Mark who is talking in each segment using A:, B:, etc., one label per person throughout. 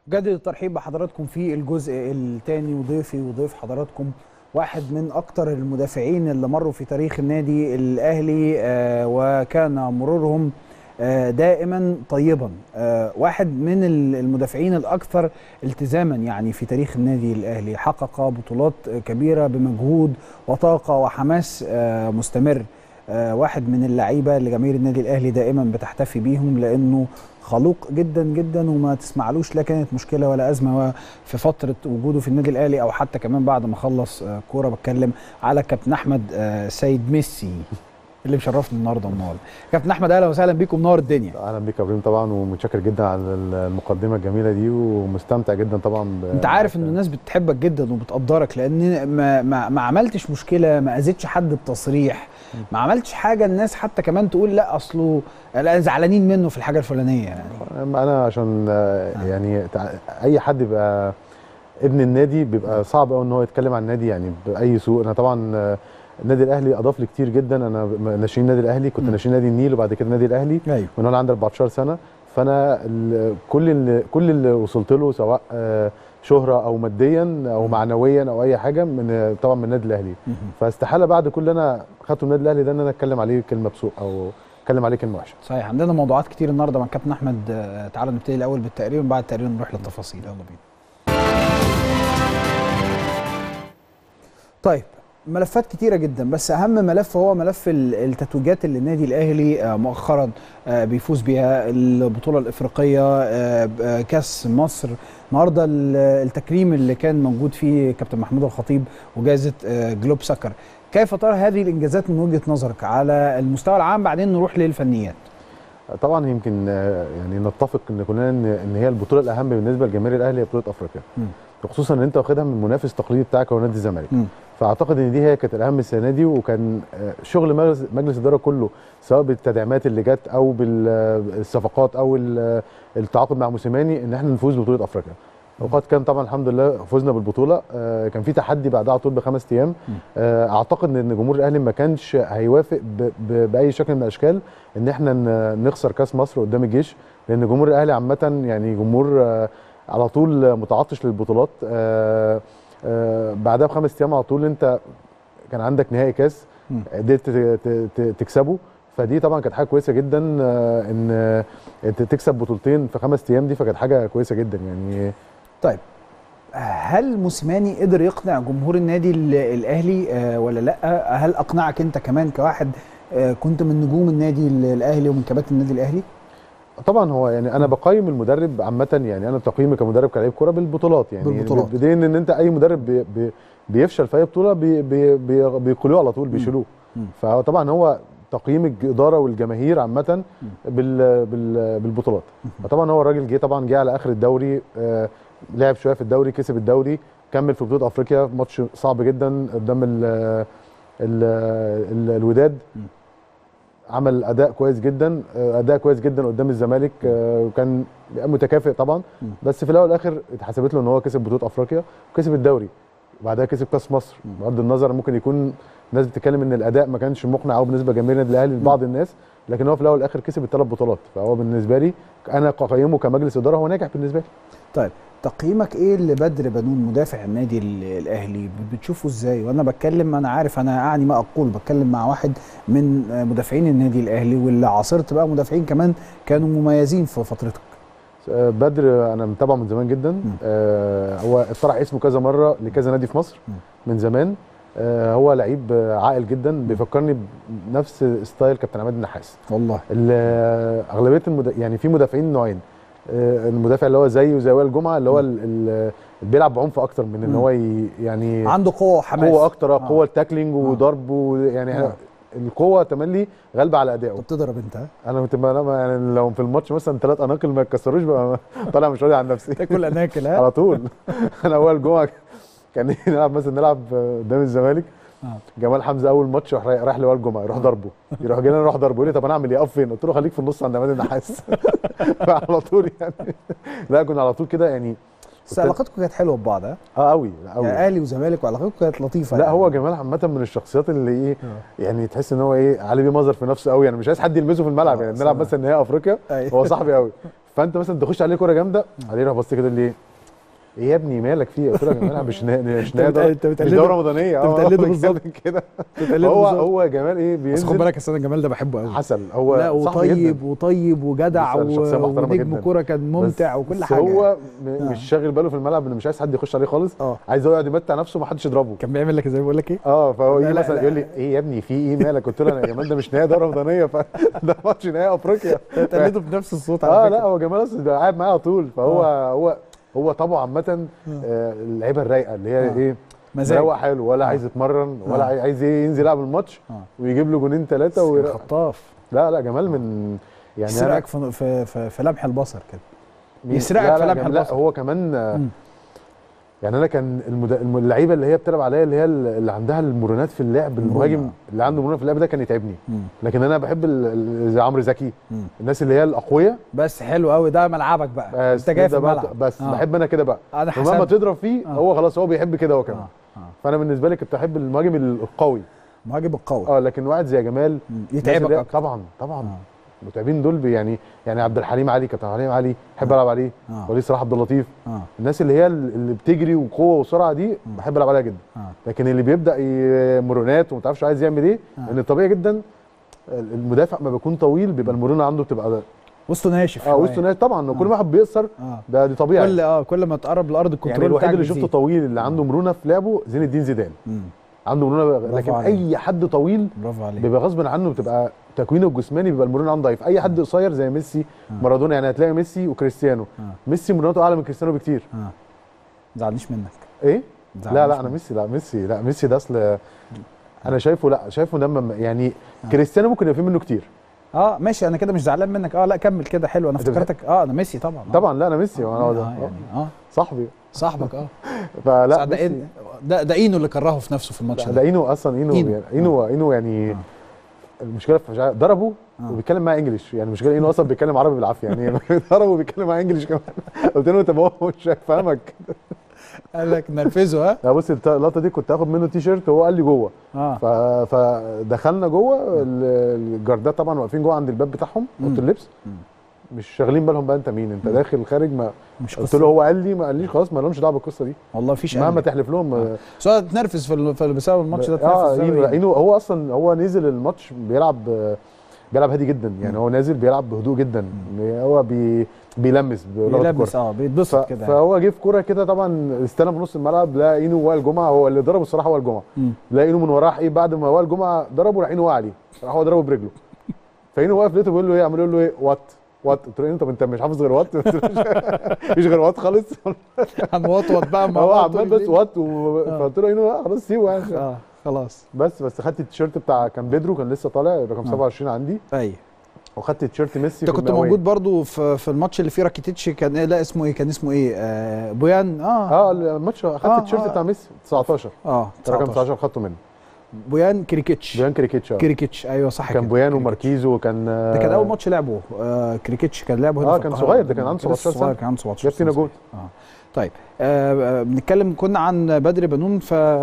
A: جدد الترحيب بحضراتكم في الجزء الثاني وضيفي وضيف حضراتكم واحد من اكتر المدافعين اللي مروا في تاريخ النادي الاهلي آه، وكان مرورهم آه، دائما طيبا آه، واحد من المدافعين الاكثر التزاما يعني في تاريخ النادي الاهلي حقق بطولات كبيره بمجهود وطاقه وحماس آه، مستمر آه، واحد من اللعيبه اللي جماهير النادي الاهلي دائما بتحتفي بيهم لانه خلوق جدا جدا وما تسمعلوش لا كانت مشكله ولا ازمه في فتره وجوده في النادي الاهلي او حتى كمان بعد ما خلص آه، كوره بتكلم على كابتن احمد آه، سيد ميسي اللي مشرفنا النهارده منور كابتن احمد اهلا وسهلا بيكم منور الدنيا
B: اهلا بيك يا ابراهيم طبعا ومتشكر جدا على المقدمه الجميله دي ومستمتع جدا طبعا ب...
A: انت عارف ان الناس بتحبك جدا وبتقدرك لان ما, ما, ما عملتش مشكله ما اذيتش حد بتصريح ما عملتش حاجه الناس حتى كمان تقول لا اصله لا زعلانين منه في الحاجه الفلانيه يعني
B: انا عشان آه، يعني تع- اي حد يبقى ابن النادي بيبقى صعب قوي ان هو يتكلم عن النادي يعني باي سوء انا طبعا آه، النادي الاهلي اضاف لي كتير جدا انا ب- ناشئين النادي الاهلي كنت
A: مم.
B: ناشئين نادي النيل وبعد كده النادي الاهلي
A: ايوه
B: من وانا عندي 14 سنه فانا ال- كل اللي كل اللي وصلت له سواء آه، شهره او ماديا او معنويا او اي حاجه من آه، طبعا من النادي الاهلي فاستحاله بعد كل اللي انا خدته من النادي الاهلي ده ان انا اتكلم عليه كلمه بسوء او اتكلم عليه كلمه وحشه
A: صحيح عندنا موضوعات كتير النهارده مع كابتن احمد آه، تعالى نبتدي الاول بالتقرير وبعد التقرير نروح للتفاصيل يلا بينا طيب ملفات كتيرة جدا بس أهم ملف هو ملف ال- التتويجات اللي النادي الأهلي آه، مؤخرا آه، بيفوز بيها البطولة الإفريقية آه، ب- آه، كأس مصر النهارده ال- التكريم اللي كان موجود فيه كابتن محمود الخطيب وجائزة آه، جلوب سكر كيف ترى هذه الإنجازات من وجهة نظرك على المستوى العام بعدين نروح للفنيات
B: طبعا يمكن آه، يعني نتفق ان كلنا ان ان هي البطوله الاهم بالنسبه لجماهير الاهلي هي بطوله افريقيا
A: مم.
B: خصوصا ان انت واخدها من المنافس التقليدي بتاعك هو نادي الزمالك
A: مم.
B: فاعتقد ان دي هي كانت الاهم السنه دي وكان آه، شغل مجلس مجلس الاداره كله سواء بالتدعيمات اللي جت او بالصفقات او ال- التعاقد مع موسيماني ان احنا نفوز ببطوله افريقيا وقد كان طبعا الحمد لله فزنا بالبطوله آه، كان في تحدي بعدها على طول بخمس ايام آه، اعتقد ان جمهور الاهلي ما كانش هيوافق ب- ب- باي شكل من الاشكال ان احنا ن- نخسر كاس مصر قدام الجيش لان جمهور الاهلي عامه يعني جمهور آه، على طول متعطش للبطولات آه، آه، بعدها بخمس ايام على طول انت كان عندك نهائي كاس
A: مم.
B: قدرت ت- ت- ت- تكسبه فدي طبعا كانت حاجه كويسه جدا آه، ان آه، انت تكسب بطولتين في خمس ايام دي فكانت حاجه كويسه جدا يعني
A: طيب هل موسيماني قدر يقنع جمهور النادي ال- الاهلي آه، ولا لا هل اقنعك انت كمان كواحد آه، كنت من نجوم النادي ال- الاهلي ومن كباتن النادي الاهلي
B: طبعا هو يعني انا بقيم المدرب عامه يعني انا تقييمي كمدرب كلاعب كوره بالبطولات يعني
A: بالبطولات.
B: بدين ان انت اي مدرب بي بي بيفشل في اي بطوله بي بي بي بيقولوه على طول بيشيلوه
A: مم.
B: فطبعا هو تقييم الاداره والجماهير عامه بال بال بالبطولات فطبعا هو الراجل جه طبعا جه على اخر الدوري آه لعب شويه في الدوري كسب الدوري كمل في بطوله افريقيا ماتش صعب جدا قدام ال ال ال الوداد
A: مم.
B: عمل اداء كويس جدا آه، اداء كويس جدا قدام الزمالك آه، وكان متكافئ طبعا
A: مم.
B: بس في الاول والاخر اتحسبت له ان هو كسب بطوله افريقيا وكسب الدوري وبعدها كسب كاس مصر بغض النظر ممكن يكون الناس بتتكلم ان الاداء ما كانش مقنع قوي بالنسبه لجماهير النادي الاهلي لبعض الناس لكن هو في الاول والاخر كسب الثلاث بطولات فهو بالنسبه لي انا قيمه كمجلس اداره هو ناجح بالنسبه لي
A: طيب تقييمك ايه لبدر بنون مدافع النادي ال- الاهلي بتشوفه ازاي وانا بتكلم انا عارف انا اعني ما اقول بتكلم مع واحد من آه، مدافعين النادي الاهلي واللي عاصرت بقى مدافعين كمان كانوا مميزين في فترتك
B: آه، بدر انا متابعه من زمان جدا آه، هو اتطرح اسمه كذا مره لكذا نادي في مصر
A: مم.
B: من زمان آه، هو لعيب آه، عاقل جدا بيفكرني بنفس ستايل كابتن عماد النحاس
A: والله
B: ال- اغلبيه المد... يعني في مدافعين نوعين آه، المدافع اللي هو زيه وزي وائل جمعه اللي هو ال- ال- اللي بيلعب بعنف اكتر من ان
A: مم.
B: هو ي... يعني
A: عنده قوه وحماس
B: قوه اكتر
A: آه.
B: قوه التاكلينج وضرب و... يعني
A: آه.
B: القوه تملي غالبه على ادائه
A: طب تضرب انت ها؟
B: انا كنت بقى- يعني لو في الماتش مثلا ثلاث اناقل ما يتكسروش بقى طالع مش راضي عن نفسي
A: تاكل اناكل ها
B: على طول انا اول جمعه كان نلعب مثلا نلعب قدام الزمالك
A: آه.
B: جمال حمزه اول ماتش راح رايح لوائل جمعه يروح ضربه يروح جاي نروح ضربه يقول لي طب انا اعمل ايه اقف فين قلت له خليك في النص عند عماد النحاس فعلى طول يعني لا كنا على طول كده يعني
A: بس علاقتكم كانت حلوه ببعض ها؟
B: اه قوي قوي
A: يعني اهلي وزمالك وعلاقتكم كانت لطيفه
B: لا
A: يعني.
B: هو جمال عامه من الشخصيات اللي ايه
A: آه.
B: يعني تحس ان هو ايه علي بيه مظهر في نفسه قوي يعني مش عايز حد يلمسه في الملعب
A: آه،
B: يعني بنلعب
A: صح.
B: مثلا نهائي افريقيا
A: أيوة.
B: هو صاحبي قوي فانت مثلا تخش عليه كوره جامده عليه راح بص كده ليه ايه يا ابني مالك فيه قلت له يا جماعه مش نا- مش
A: أنت بت-
B: نادي
A: أنت
B: مش
A: بتقلده-
B: دوره رمضانيه
A: أنت
B: اه
A: بتقلده
B: هو
A: بالظبط.
B: بيتكلم كده
A: بتقلده
B: هو
A: بالظبط.
B: هو جمال ايه
A: بس خد
B: بينزل
A: بالك استاذ جمال ده بحبه قوي
B: حسن هو
A: لا
B: صاحبي جداً.
A: وطيب وطيب وجدع
B: بس شخصية
A: و-
B: محترمة
A: ونجم
B: جداً.
A: كوره كان ممتع
B: بس-
A: وكل
B: بس
A: حاجه
B: هو م-
A: آه.
B: مش شاغل باله في الملعب انه مش عايز حد يخش عليه خالص
A: اه
B: عايز هو يقعد يمتع نفسه ما حدش يضربه
A: كان بيعمل لك زي ما بقول لك ايه
B: اه فهو
A: لا،
B: يجي
A: لا،
B: مثلا
A: لا.
B: يقول لي ايه يا ابني في ايه مالك قلت له انا يا جمال ده مش نهائي دوره رمضانيه ف ده ماتش نهائي افريقيا
A: تقلده بنفس الصوت على
B: اه
A: فكرة.
B: لا هو جمال اصلا ده قاعد معايا على طول فهو هو هو طبعه عامه آه، اللعيبه الرايقه اللي هي
A: آه.
B: ايه
A: مزاج
B: مروق حلو ولا
A: آه.
B: عايز يتمرن ولا
A: آه.
B: عاي- عايز ايه ينزل يلعب الماتش
A: آه.
B: ويجيب له جونين ثلاثه وير...
A: خطاف
B: لا لا جمال من يعني أنا-
A: يسرقك في, في, في, في لمح البصر كده
B: مين-
A: يسرقك
B: لا
A: في
B: لا
A: لمح
B: جمال- لا
A: البصر.
B: هو كمان آه،
A: مم.
B: يعني انا كان المد... الم- اللعيبه اللي هي بتلعب عليا اللي هي اللي عندها المرونات في اللعب
A: المرونة.
B: المهاجم اللي عنده مرونه في اللعب ده كان يتعبني
A: مم.
B: لكن انا بحب ال- ال- زي عمرو زكي
A: مم.
B: الناس اللي هي الاقوياء
A: بس حلو قوي ده ملعبك بقى
B: بس
A: انت جاي في
B: ده بقى-
A: الملعب
B: بس
A: آه.
B: بحب انا كده بقى
A: انا
B: ومهما
A: حسنت
B: تضرب فيه
A: آه.
B: هو خلاص هو بيحب كده هو كمان
A: آه. آه.
B: فانا بالنسبه لي كنت احب المهاجم القوي
A: مهاجم القوي
B: اه لكن واحد زي جمال
A: مم.
B: الناس
A: يتعبك
B: اللي هي-
A: اكتر
B: طبعا طبعا
A: آه.
B: المتعبين دول بي- يعني يعني عبد الحليم علي كابتن عبد الحليم علي بحب العب عليه
A: آه.
B: وليد صلاح عبد اللطيف
A: اه
B: الناس اللي هي اللي بتجري وقوه وسرعه دي بحب العب عليها جدا
A: اه
B: لكن اللي بيبدا ي- مرونات وما تعرفش عايز يعمل ايه
A: آه.
B: لان طبيعي جدا المدافع ما بيكون طويل بيبقى المرونه عنده بتبقى
A: وسطه ناشف
B: اه
A: شوية.
B: وسط ناس طبعا كل
A: آه.
B: واحد بيقصر
A: اه
B: ده دي طبيعي
A: كل اه كل ما تقرب لارض الكنترول
B: يعني الوحيد
A: بتاعك
B: اللي شفته
A: بيزيد.
B: طويل اللي عنده مرونه في لعبه زين الدين زيدان
A: مم.
B: عنده مرونه لكن
A: عليك.
B: اي حد طويل
A: برافو عليك
B: بيبقى غصب عنه بتبقى تكوينه الجسماني بيبقى المرونه عنده ضعيف اي حد قصير زي ميسي مارادونا يعني هتلاقي ميسي وكريستيانو
A: آه.
B: ميسي مرونته اعلى من كريستيانو بكتير
A: اه ما تزعلنيش منك
B: ايه
A: ما
B: لا
A: تزعلنيش
B: لا انا
A: منك.
B: ميسي لا ميسي لا ميسي ده اصل انا شايفه لا شايفه ده يعني كريستيانو ممكن يبقى فيه منه كتير
A: اه ماشي انا كده مش زعلان منك اه لا كمل كده حلو انا
B: أنت بتحب-
A: افتكرتك اه انا ميسي طبعا آه.
B: طبعا لا انا ميسي
A: آه,
B: وانا
A: آه يعني اه
B: صاحبي
A: صاحبك اه
B: فلا
A: سعد ده,
B: ميسي-
A: إن- ده ده اينو اللي كرهه في نفسه في الماتش
B: لا،
A: ده
B: ده اينو اصلا اينو
A: إينو.
B: يعني اينو اينو يعني
A: آه.
B: المشكله في مش عارف- ضربه
A: آه.
B: وبيتكلم معاه انجلش يعني المشكله اينو اصلا بيتكلم عربي بالعافيه يعني ضربه وبيتكلم معاه انجلش كمان قلت له طب هو مش فاهمك
A: قال لك نرفزه ها
B: لا بص الت- اللقطه دي كنت هاخد منه تي شيرت وهو قال لي جوه
A: اه
B: ف... فدخلنا جوه ال- الجاردات طبعا واقفين جوه عند الباب بتاعهم اوضه
A: مم.
B: اللبس
A: مم.
B: مش شاغلين بالهم بقى انت مين انت داخل خارج ما
A: مش
B: قلت
A: قصة
B: له هو قال لي ما قاليش خلاص ما لهمش دعوه بالقصه دي
A: والله مفيش
B: مهما
A: قلب.
B: تحلف لهم
A: آه. بس هو اتنرفز في ال- في- بسبب الماتش ده
B: اه
A: اتنرفز
B: اينو
A: بسبب
B: اينو هو اصلا هو نزل الماتش بيلعب بيلعب هادي جدا يعني
A: مم.
B: هو نازل بيلعب بهدوء جدا هو بي بيلمس بلغه
A: بيلبس
B: الكوره
A: اه بيتبسط
B: ف-
A: كده يعني.
B: فهو جه في كوره كده طبعا استلم في نص الملعب لا اينو وائل جمعه هو اللي ضربه الصراحه وائل جمعه
A: مم.
B: لا اينو من وراه ايه بعد ما وائل جمعه ضربه راح اينو وقع عليه راح هو ضربه برجله فاينو واقف لقيته بيقول له ايه عمال يقول له ايه وات وات قلت له إيه، طب انت مش حافظ غير وات مفيش غير وات خالص
A: هنوطوط بقى مع
B: هو
A: بعض
B: عمال
A: طول
B: بس وات و... فقلت له اينو لا، خلاص سيبه يعني
A: الليل. اه خلاص
B: بس بس خدت التيشيرت بتاع كان بيدرو كان لسه طالع رقم
A: آه.
B: 27 عندي
A: ايوه
B: وخدت تيشيرت ميسي
A: انت
B: في
A: كنت
B: المئوية.
A: موجود برضو في في الماتش اللي فيه راكيتيتش كان إيه لا اسمه ايه كان اسمه ايه آه بويان اه
B: اه الماتش اخدت
A: آه،
B: التيشيرت
A: آه.
B: بتاع ميسي 19
A: اه
B: رقم
A: 19
B: 19 خدته منه
A: بويان كريكيتش
B: بيان كريكيتش آه.
A: كريكيتش ايوه صح
B: كان
A: كده.
B: بويان
A: كريكيتش.
B: وماركيزو وكان
A: ده كان اول ماتش لعبه آه كريكيتش كان لعبه هنا
B: آه،
A: في
B: كان
A: القاهرة.
B: صغير، ده كان عنده
A: لسه
B: 17
A: صغير
B: سنة.
A: كان عنده 17
B: جاب فينا
A: سنة.
B: جول
A: اه طيب آه آه، بنتكلم كنا عن بدر بنون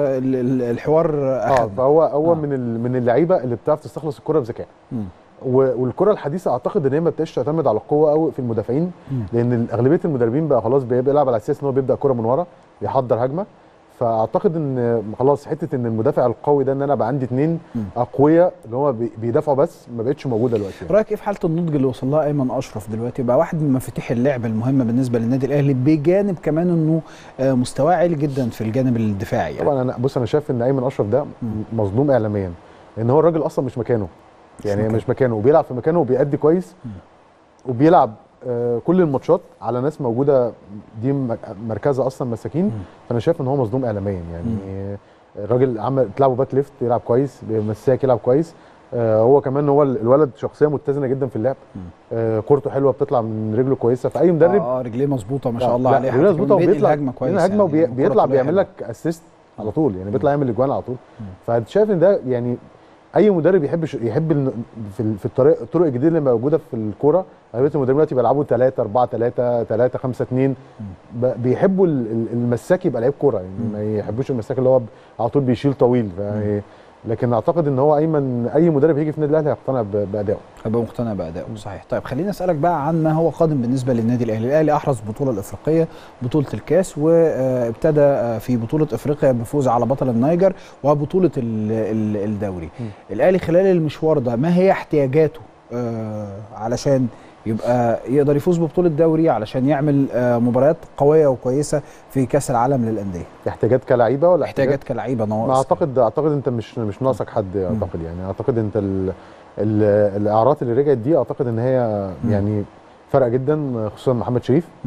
A: فالحوار
B: اه
A: اخذ
B: فهو هو
A: آه.
B: من ال- من اللعيبه اللي بتعرف تستخلص الكره بذكاء
A: مم.
B: و- والكره الحديثه اعتقد ان هي ما بقتش تعتمد على القوه قوي في المدافعين
A: مم.
B: لان اغلبيه المدربين بقى خلاص بي- بيلعب على اساس ان هو بيبدا كره من ورا بيحضر هجمه فاعتقد ان خلاص حته ان المدافع القوي ده ان انا ابقى عندي اثنين
A: مم.
B: اقوياء اللي هو بي- بيدافعوا بس ما بقتش موجوده دلوقتي يعني.
A: رايك ايه في حاله النضج اللي وصل لها ايمن اشرف دلوقتي بقى واحد من مفاتيح اللعب المهمه بالنسبه للنادي الاهلي بجانب كمان انه آه، مستواه عالي جدا في الجانب الدفاعي يعني
B: طبعا انا بص انا شايف ان ايمن اشرف ده
A: مم.
B: مظلوم اعلاميا لان هو الراجل اصلا مش مكانه يعني
A: مكانه.
B: مش مكانه وبيلعب في مكانه وبيأدي كويس
A: مم.
B: وبيلعب آه، كل الماتشات على ناس موجوده دي م- مركزها اصلا مساكين
A: مم.
B: فانا شايف ان هو مظلوم اعلاميا يعني آه، الراجل عمل تلعبه باك ليفت يلعب كويس مساك يلعب كويس آه، هو كمان هو ال- الولد شخصيه متزنه جدا في اللعب
A: مم.
B: آه، كورته حلوه بتطلع من رجله كويسه فاي مدرب
A: اه آه، رجليه مظبوطه ما شاء
B: لا،
A: الله
B: لا،
A: عليه
B: رجليه
A: حتى
B: مظبوطه
A: كمان بينقل
B: وبيطلع
A: هجمه كويس
B: بينقل هجمه
A: يعني،
B: وبي- بيطلع
A: الكرة
B: بيعمل
A: كلها
B: لك اسيست على طول يعني
A: مم.
B: بيطلع يعمل اجوان على طول
A: مم.
B: فشايف ان ده يعني اي مدرب يحب ش- يحب إن في ال- في الطريق الطرق الجديده اللي موجوده في الكوره اغلبيه المدربين دلوقتي بيلعبوا 3 4 3 3 5 2 ب- بيحبوا ال- ال- المساك يبقى لعيب كوره يعني
A: مم.
B: ما يحبوش المساك اللي هو ب- على طول بيشيل طويل يعني لكن اعتقد ان هو ايمن اي مدرب هيجي في النادي الاهلي هيقتنع ب- بادائه
A: هيبقى مقتنع بادائه صحيح طيب خليني اسالك بقى عن ما هو قادم بالنسبه للنادي الاهلي الاهلي احرز البطوله الافريقيه بطوله الكاس وابتدى في بطوله افريقيا بفوز على بطل النيجر وبطوله ال- ال- الدوري
B: م.
A: الاهلي خلال المشوار ده ما هي احتياجاته آه، علشان يبقى يقدر يفوز ببطوله دوري علشان يعمل آه، مباريات قويه وكويسه في كاس العالم للانديه
B: احتياجات كلاعيبه ولا
A: احتياجات كلعيبه نواقص
B: ما اعتقد اعتقد انت مش مش ناقصك حد اعتقد يعني اعتقد انت ال ال الاعارات اللي رجعت دي اعتقد ان هي
A: مم.
B: يعني فرق جدا خصوصا محمد شريف
A: مم.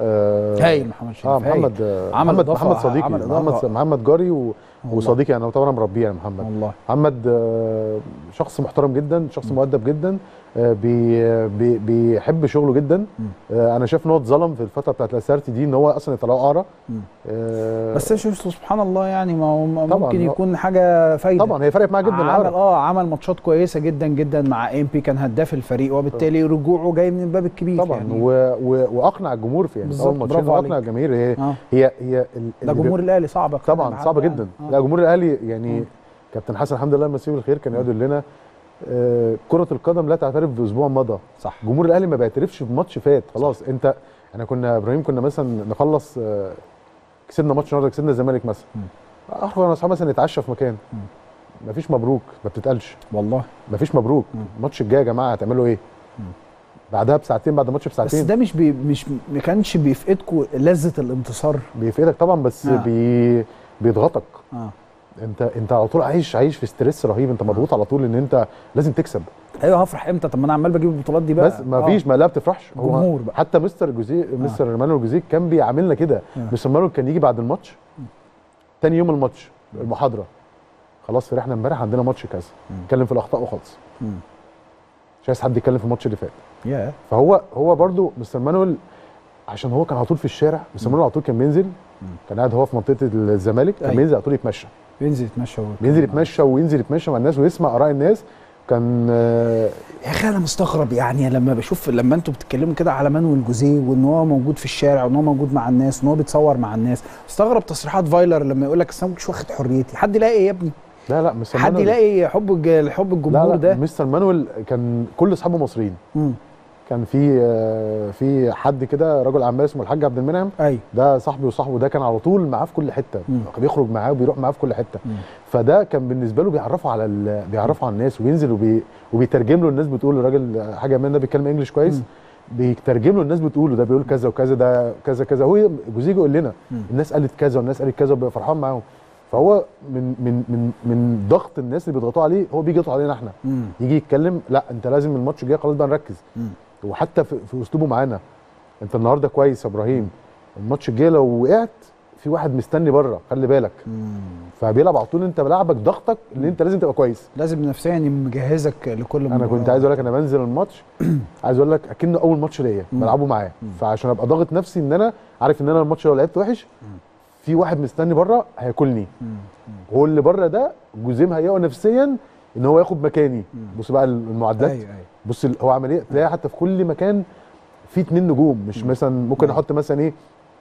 B: آه
A: هايل محمد شريف
B: اه
A: هايل.
B: محمد آه،
A: عمل
B: محمد
A: إضافة-
B: محمد صديقي
A: عمل
B: محمد
A: إضافة.
B: محمد جاري و
A: والله.
B: وصديقي انا طبعا مربيه يعني محمد
A: والله
B: محمد آه، شخص محترم جدا شخص مؤدب جدا آه، بي بي بيحب شغله جدا
A: مم.
B: آه، انا شايف ان هو اتظلم في الفتره بتاعت لاسارتي دي ان هو اصلا يطلعه اعرى
A: مم.
B: آه،
A: بس شوف سبحان الله يعني ما هو
B: طبعاً،
A: ممكن
B: هو-
A: يكون حاجه فايده
B: طبعا هي فرقت معاه جدا
A: عمل
B: العرب
A: اه عمل ماتشات كويسه جدا جدا مع ام بي كان هداف الفريق وبالتالي رجوعه جاي من الباب الكبير
B: طبعا
A: يعني
B: و... و... واقنع الجمهور في يعني
A: بالظبط،
B: اول ماتشين
A: برافو
B: واقنع
A: عليك.
B: الجماهير هي
A: اه
B: هي هي ال-
A: ده
B: اللي
A: جمهور الاهلي صعب أقتنع
B: طبعا
A: بحد
B: صعب
A: يعني.
B: جدا
A: آه.
B: لا جمهور الاهلي يعني
A: مم.
B: كابتن حسن الحمد لله مسيه بالخير كان يقعد يقول لنا آه، كرة القدم لا تعترف باسبوع مضى
A: صح
B: جمهور الاهلي ما بيعترفش بماتش فات خلاص انت انا كنا ابراهيم كنا مثلا نخلص آه، كسبنا ماتش النهارده كسبنا الزمالك مثلا
A: مم.
B: اخرج انا واصحابي مثلا نتعشى في مكان
A: مم.
B: مفيش مبروك ما بتتقالش
A: والله
B: مفيش مبروك
A: مم.
B: الماتش الجاي يا جماعه هتعملوا ايه
A: مم.
B: بعدها بساعتين بعد الماتش
A: بس
B: بساعتين
A: ده مش بي مش ما كانش بيفقدكم لذه الانتصار
B: بيفيدك طبعا بس
A: آه.
B: بي بيضغطك
A: اه
B: انت انت على طول عايش عايش في ستريس رهيب انت مضغوط على طول ان انت لازم تكسب
A: ايوه هفرح امتى طب ما انا عمال بجيب البطولات دي بقى
B: بس ما فيش ما لا بتفرحش هو
A: جمهور بقى.
B: حتى مستر جوزيه مستر مانويل جوزيه كان بيعاملنا كده
A: آه.
B: مستر مانويل كان يجي بعد الماتش تاني يوم الماتش المحاضره خلاص فرحنا امبارح عندنا ماتش كذا
A: مم.
B: اتكلم في الاخطاء وخلص
A: مم.
B: مش عايز حد يتكلم في الماتش اللي فات
A: يا
B: فهو هو برضو مستر مانويل عشان هو كان على طول في الشارع مستر مانويل على طول كان بينزل كان قاعد هو في منطقه الزمالك كان
A: أيوة.
B: بينزل على طول يتمشى
A: بينزل يتمشى هو.
B: بينزل يتمشى وينزل يتمشى مع الناس ويسمع اراء الناس كان آه،
A: يا اخي انا مستغرب يعني لما بشوف لما انتوا بتتكلموا كده على مانويل جوزيه وان هو موجود في الشارع وان هو موجود مع الناس وان هو بيتصور مع الناس مستغرب تصريحات فايلر لما يقول لك انا مش واخد حريتي حد يلاقي ايه يا ابني
B: لا لا مستر
A: حد
B: مانويل
A: يلاقي حب الج- حب
B: لا
A: الجمهور
B: لا
A: ده
B: مستر مانويل كان كل اصحابه مصريين
A: مم.
B: كان في آه، في حد كده رجل اعمال اسمه الحاج عبد المنعم
A: ايوه
B: ده صاحبي وصاحبه ده كان على طول معاه في كل حته
A: مم.
B: بيخرج معاه وبيروح معاه في كل حته
A: مم.
B: فده كان بالنسبه له بيعرفه على ال... بيعرفه على الناس وينزل وبي... وبيترجم له الناس بتقول الراجل حاجه من ده بيتكلم انجلش كويس
A: مم.
B: بيترجم له الناس بتقوله ده بيقول كذا وكذا ده كذا كذا هو جوزيه يقول لنا
A: مم.
B: الناس قالت كذا والناس قالت كذا وبيبقى فرحان معاهم فهو من من من من ضغط الناس اللي بيضغطوا عليه هو بيجي يضغط علينا احنا
A: مم.
B: يجي يتكلم لا انت لازم الماتش الجاي خلاص بقى نركز
A: مم.
B: وحتى في, في اسلوبه معانا انت النهارده كويس يا ابراهيم الماتش الجاي لو وقعت في واحد مستني بره خلي بالك
A: مم.
B: فبيلعب على طول انت بلعبك ضغطك ان انت لازم تبقى كويس
A: لازم نفسيا مجهزك لكل
B: انا
A: مباراة.
B: كنت عايز اقول لك انا بنزل الماتش عايز اقول لك اكنه اول ماتش ليا
A: مم.
B: بلعبه معاه
A: مم.
B: فعشان ابقى ضاغط نفسي ان انا عارف ان انا الماتش لو لعبت وحش في واحد مستني بره هياكلني
A: مم.
B: هو اللي بره ده جوزيه مهيئه نفسيا ان هو ياخد مكاني
A: مم.
B: بص بقى المعدات
A: ايوه ايوه
B: بص ال- هو عمل ايه تلاقي حتى في كل مكان في اتنين نجوم مش مثلا ممكن احط مثلا ايه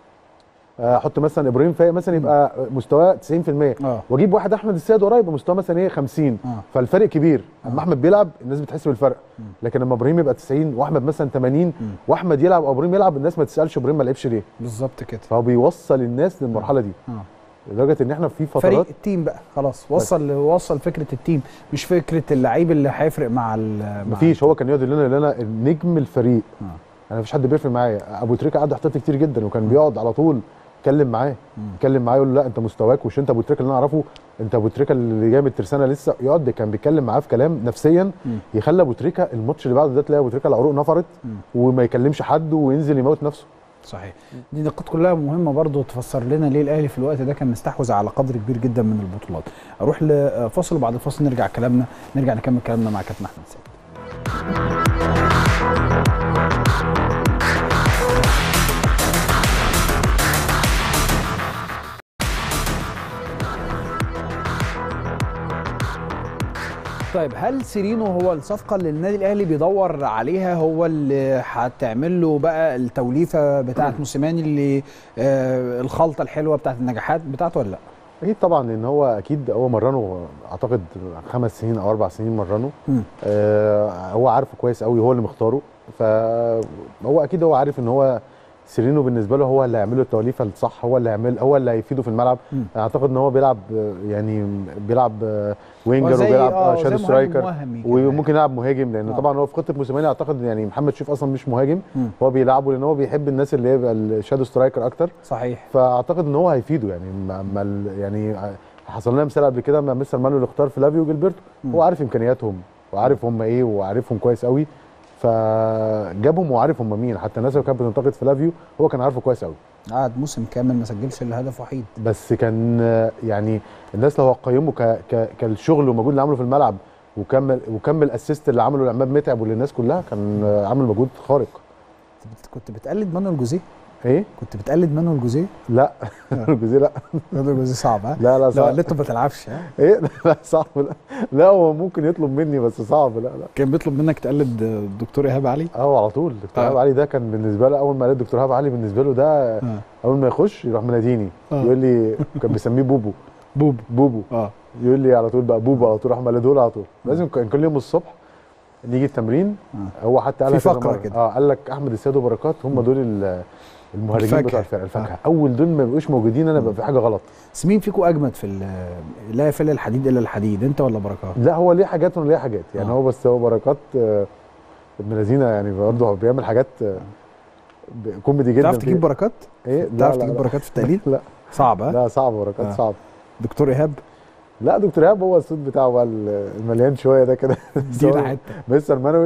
B: آه، احط مثلا ابراهيم فايق مثلا يبقى مستواه 90%
A: اه
B: واجيب واحد احمد السيد وراه يبقى مستواه مثلا ايه 50
A: اه
B: فالفرق كبير اما احمد بيلعب الناس بتحس بالفرق
A: مم.
B: لكن لما ابراهيم يبقى 90 واحمد مثلا 80
A: مم.
B: واحمد يلعب او ابراهيم يلعب الناس ما تسالش ابراهيم ما لعبش ليه
A: بالظبط كده
B: فهو بيوصل الناس للمرحله دي
A: اه
B: لدرجه ان احنا في
A: فريق
B: فترات
A: التيم بقى خلاص وصل وصل فكره التيم مش فكره اللعيب اللي هيفرق مع ال مع
B: مفيش هو كان يقعد يقول لنا لنا نجم الفريق
A: آه.
B: انا مفيش حد بيفرق معايا ابو تريكه قعد احتياطي كتير جدا وكان بيقعد على طول يتكلم معاه
A: مم.
B: يتكلم معاه يقول له لا انت مستواك مش انت ابو تريكه اللي انا اعرفه انت ابو تريكه اللي جاي من الترسانه لسه يقعد كان بيتكلم معاه في كلام نفسيا
A: مم.
B: يخلي ابو تريكه الماتش اللي بعده ده تلاقي ابو تريكه العروق نفرت
A: مم.
B: وما يكلمش حد وينزل يموت نفسه
A: صحيح دي نقاط كلها مهمه برضو تفسر لنا ليه الاهلي في الوقت ده كان مستحوذ على قدر كبير جدا من البطولات اروح لفاصل وبعد الفاصل نرجع كلامنا نرجع نكمل كلامنا مع كابتن احمد سيد طيب هل سيرينو هو الصفقة اللي النادي الأهلي بيدور عليها هو اللي هتعمل له بقى التوليفة بتاعة موسيماني اللي آه الخلطة الحلوة بتاعة النجاحات بتاعته ولا لا؟
B: اكيد طبعا لان هو اكيد هو مرنه اعتقد خمس سنين او اربع سنين مرنه
A: مم.
B: آه هو عارفه كويس قوي هو اللي مختاره فهو اكيد هو عارف ان هو سيرينو بالنسبه له هو اللي هيعمل له التوليفه الصح هو اللي هيعمل هو اللي هيفيده في الملعب
A: مم.
B: اعتقد ان هو بيلعب آه، يعني بيلعب آه،
A: هو
B: وينجر
A: زي-
B: وبيلعب
A: آه،
B: آه،
A: زي
B: شادو
A: مهاجم
B: سترايكر
A: وهمي كده.
B: وممكن يلعب مهاجم لان
A: آه.
B: طبعا هو في خطه موسيماني اعتقد يعني محمد شريف اصلا مش مهاجم
A: مم.
B: هو بيلعبه لان هو بيحب الناس اللي يبقى الشادو سترايكر اكتر
A: صحيح
B: فاعتقد ان هو هيفيده يعني ما ما ال- يعني حصل لنا مثال قبل كده مع مستر مانويل اختار فلافيو وجilberto
A: مم.
B: هو عارف امكانياتهم وعارف هم ايه وعارفهم كويس قوي فجابهم وعارف هم مين حتى الناس اللي كانت بتنتقد فلافيو هو كان عارفه كويس قوي
A: قعد موسم كامل ما سجلش الا هدف وحيد
B: بس كان آه، يعني الناس لو هتقيمه ك ك كالشغل والمجهود اللي عمله في الملعب وكمل وكمل اسيست اللي عمله لعماد متعب وللناس كلها كان آه، عامل مجهود خارق
A: كنت بت- كنت بتقلد مانويل جوزيه
B: ايه
A: كنت بتقلد مانويل جوزيه
B: لا الجزء لا
A: مانويل جوزيه صعب ها
B: لا لا
A: لو
B: صعب
A: قلدته ما تلعبش ها
B: ايه لا صعب لا لا هو ممكن يطلب مني بس صعب لا لا
A: كان بيطلب منك تقلد الدكتور ايهاب علي
B: اه على طول دكتور
A: آه.
B: ايهاب علي ده كان بالنسبه له اول ما لقيت دكتور ايهاب علي بالنسبه له ده
A: آه.
B: اول ما يخش يروح مناديني
A: آه.
B: يقول لي كان بيسميه بوبو
A: بوب
B: بوبو
A: اه
B: يقول لي على طول بقى بوبو على طول راح ملدول على طول لازم كان كل يوم الصبح نيجي التمرين
A: آه.
B: هو حتى قال
A: في
B: كذا
A: فقرة
B: مرة.
A: كده.
B: اه قال لك احمد السيد وبركات هم دول ال- المهاجمين
A: الفاكهة.
B: بتوع الفرقه الفاكهه اول دول ما بيبقوش موجودين انا بقى في حاجه غلط
A: بس مين فيكم اجمد في ال- لا يفل الحديد الا الحديد انت ولا بركات
B: لا هو ليه حاجات وليه حاجات يعني
A: آه.
B: هو بس هو بركات آه، ابن لذينه يعني برضه هو بيعمل حاجات آه، ب- كوميدي جدا
A: تعرف
B: في-
A: تجيب بركات
B: ايه
A: تعرف
B: لا
A: تجيب
B: لا
A: بركات في التقليد
B: لا
A: صعب ها
B: لا صعب بركات
A: آه.
B: صعب
A: دكتور ايهاب
B: لا دكتور ايهاب هو الصوت بتاعه بقى ال- المليان شويه ده كده
A: ادينا حته
B: مستر مانويل